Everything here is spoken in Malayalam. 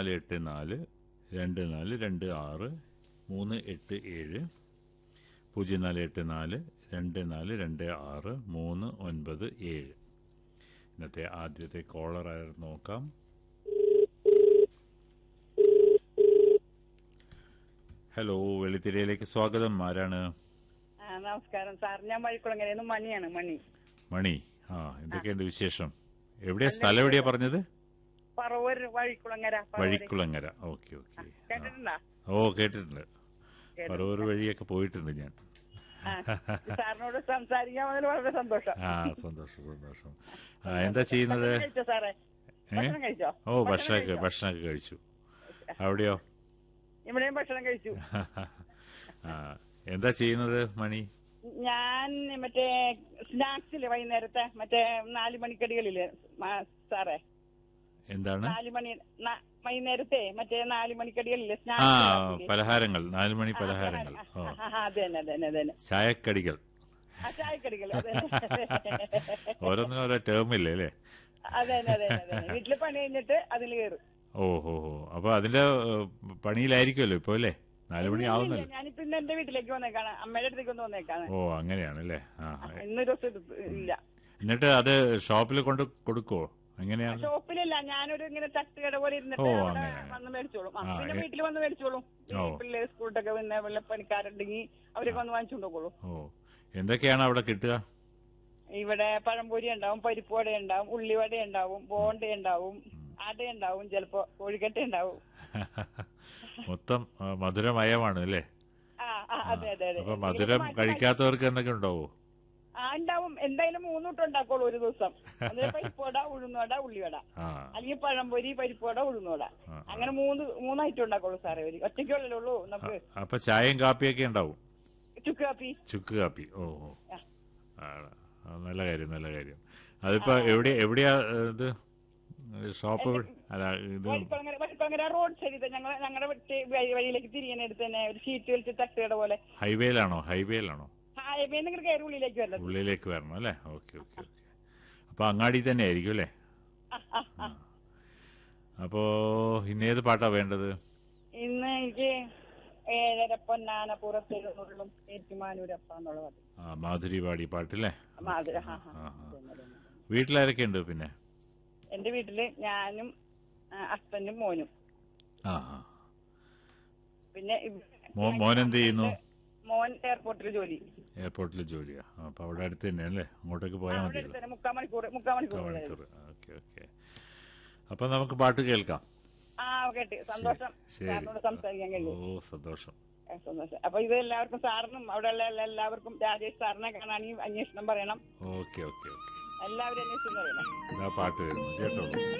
നാല് എട്ട് നാല് രണ്ട് നാല് രണ്ട് ആറ് മൂന്ന് എട്ട് ഏഴ് പൂജ്യം നാല് എട്ട് നാല് രണ്ട് നാല് രണ്ട് ആറ് മൂന്ന് ഒൻപത് ഏഴ് ഇന്നത്തെ ആദ്യത്തെ കോളർ ആയിരുന്നു നോക്കാം ഹലോ വെളിത്തിരയിലേക്ക് സ്വാഗതം ആരാണ് ആ, നമസ്കാരം സാർ ഞാൻ വഴിക്കുളങ്ങരയിൽ മണിയാണ് മണി മണി ആ എന്തൊക്കെയുണ്ട് വിശേഷം എവിടെയാ സ്ഥലം എവിടെയാ പറഞ്ഞത് പറവൂർ വഴിക്കുളങ്ങര പറവൂര്. വഴിക്കുളങ്ങര ഓക്കെ ഓക്കെ കേട്ടിട്ടുണ്ടോ ഓ കേട്ടിട്ടുണ്ട് പറവൂർ വഴിയൊക്കെ പോയിട്ടുണ്ട് ഞാൻ ആ, സാറിനോട് സംസാരിക്കാൻ വന്നതിൽ വളരെ സന്തോഷം ആ സന്തോഷം സന്തോഷം ആ എന്താ ചെയ്യുന്നത് ഭക്ഷണം കഴിച്ചോ സാറേ ഏ ഭക്ഷണം കഴിച്ചോ ഓ ഭക്ഷണമൊക്കെ ഭക്ഷണമൊക്കെ കഴിച്ചു അവിടെയോ ഇവിടെയും ഭക്ഷണം കഴിച്ചു ആ എന്താ ചെയ്യുന്നത് മണി ഞാൻ മറ്റേ സ്നാക്സില് വൈകുന്നേരത്തെ മറ്റേ നാല് മണിക്കടികളില് മാ- സാറേ എന്താണ് നാല് മണി ന- വൈകുന്നേരത്തെ മറ്റേ നാല് മണിക്കടികളില്ലേ ആ സ്നാക്സ് പലഹാരങ്ങൾ നാല് മണി പലഹാരങ്ങൾ ഓ അത് തന്നെ അത് തന്നെ അത് തന്നെ ചായക്കടികൾ ആ ചായക്കടികൾ അത് തന്നെ ഓരോന്നിനും ഓരോ ടേമില്ലേ അല്ലേ അതെ അതെ അതെ അതെ വീട്ടില് പണി കഴിഞ്ഞിട്ട് അതിൽ കയറും ഓ ഹോ ഹോ അപ്പൊ അതിന്റെ ഏഹ്, പണിയിലായിരിക്കുമല്ലോ ഇപ്പൊ അല്ലേ നാലു മണി ആവുന്നല്ലോ ഞാനിപ്പോ ഇന്ന് എന്റെ വീട്ടിലേക്ക് വന്നേക്കാണ് അമ്മയുടെ അടുത്തേക്ക് ഒന്ന് വന്നേക്കാണ് ഓ അങ്ങനെയാണല്ലേ ആ ഇന്നൊരു ദിവസം ഇത് ഇല്ല എന്നിട്ട് അത് ഷോപ്പിൽ കൊണ്ട് കൊടുക്കുവോ എങ്ങനെയാണ് ഷോപ്പിലില്ല ഞാനൊരു ഇങ്ങനെ തട്ടുകട പോലെ ഇരുന്നിട്ട് ഓ, അവിടെ അങ്ങനെ. വന്ന് മേടിച്ചോളും ആ, ആ, പിന്നെ ഏ- വീട്ടിൽ വന്ന് മേടിച്ചോളും ഈ ഓ. പിള്ളേർ സ്കൂളിലൊക്കെ വന്ന വല്ല പണിക്കാരുണ്ടെങ്കിൽ അവരൊക്കെ വന്ന് വാങ്ങിച്ചുകൊണ്ടോളൂ ഓ എന്തൊക്കെയാണ് അവിടെ കിട്ടുക ഇവിടെ പഴംപൊരി ഉണ്ടാവും പരിപ്പ് വട ഉണ്ടാവും ഉള്ളിവട ഉണ്ടാവും ബോണ്ട ഉണ്ടാവും അട ഉണ്ടാവും ചിലപ്പോ കോഴിക്കട്ട ഉണ്ടാവും മൊത്തം ആ, മധുരമയമാണ് അല്ലേ ആ ആ, അതെ അതെ അതെ അപ്പൊ മധുരം കഴിക്കാത്തവർക്ക് എന്തൊക്കെ ഉണ്ടാവോ ആ ഉണ്ടാവും എന്തായാലും മൂന്നൂട്ടം ഉണ്ടാക്കോളൂ ഒരു ദിവസം അത് പരിപ്പുവട ഉഴുന്നുവട ഉള്ളിവട ആ അല്ലെങ്കിൽ പഴംപൊരി പരിപ്പുവട ഉഴുന്നുവട ആ. അങ്ങനെ മൂന്ന് മൂന്നായിട്ടും ഉണ്ടാക്കോളൂ സാറേ ഒരു ഒറ്റയ്ക്കുള്ളല്ലേ ഉള്ളൂ നമുക്ക് അപ്പൊ ചായയും കാപ്പിയൊക്കെ ഉണ്ടാവും ചുക്ക് കാപ്പി ചുക്ക് കാപ്പി ഓ ഓ ആ. ആ, ആ, നല്ല കാര്യം നല്ല കാര്യം അതിപ്പോ എവിടെ എവിടെയാ ഏ, ഇത് ഷോപ്പ് എവിടെ? അല്ല ഇത് വഴിക്കുളങ്ങര വഴിക്കുളങ്ങര റോഡ് സൈഡിൽ ഞങ്ങൾ ഞങ്ങളുടെ വഴിയിലേക്ക് തിരിയാനെടുത്ത് തന്നെ ഒരു ഷീറ്റ് വലിച്ച് തട്ടുകട പോലെ ഹൈവേയിലാണോ ഹൈവേയിലാണോ ഹൈവേ നിങ്ങൾ കയറി ഉള്ളിലേക്ക് വരണം ഉള്ളിലേക്ക് വരണം അല്ലേ ഓക്കെ ഓക്കെ ഓക്കെ അപ്പൊ അങ്ങാടി തന്നെ ആയിരിക്കും അല്ലേ ആ, ആ, ആ. അപ്പോ ഇന്നേത് പാട്ടാ വേണ്ടത് ഇന്ന് എനിക്ക് ഏഴര പൊന്നാന പുറത്തെഴുന്നള്ളും ഏറ്റുമാനൂരപ്പ എന്നുള്ള പാട്ട് ആ മാധുരി പാടി പാട്ടില്ലേ മാതിര ആ, ആ. ആ, ആ. വീട്ടിലാരൊക്കെ ഉണ്ട് പിന്നെ എന്റെ വീട്ടില് ഞാനും ആ, ഹസ്ബൻഡും മോനും ആ ആ. പിന്നെ ഇവ- മോ- മോൻ എന്ത് ചെയ്യുന്നു മോൻ എയർപോർട്ടിൽ ജോലി എയർപോർട്ടിൽ ജോലിയാ ആ, അപ്പൊ അവിടെ അടുത്ത് തന്നെ അല്ലേ അങ്ങോട്ടേക്ക് പോയാൽ അവിടെ മതിയല്ലോ അടുത്ത് തന്നെ മുക്കാൽ മണിക്കൂർ മുക്കാൽ മണിക്കൂർ മണിക്കൂർ ഓക്കെ ഓക്കെ അപ്പൊ നമുക്ക് പാട്ട് കേൾക്കാം ആ കേട്ടി സന്തോഷം ശരി. സാറിനോട് സംസാരിക്കാൻ ഓ കഴിഞ്ഞു സന്തോഷം ഏ, സന്തോഷം അപ്പൊ ഇത് എല്ലാവർക്കും സാറിനും അവിടെയുള്ള എല്ലാ- എല്ലാവർക്കും രാജേഷ് സാറിനെ കാണാണെങ്കിൽ അന്വേഷണം പറയണം ഓക്കെ ഓക്കെ ഓക്കെ എല്ലാവരും അന്വേഷണം പറയണം ഇതാ പാട്ട് വരുന്നു കേട്ടോ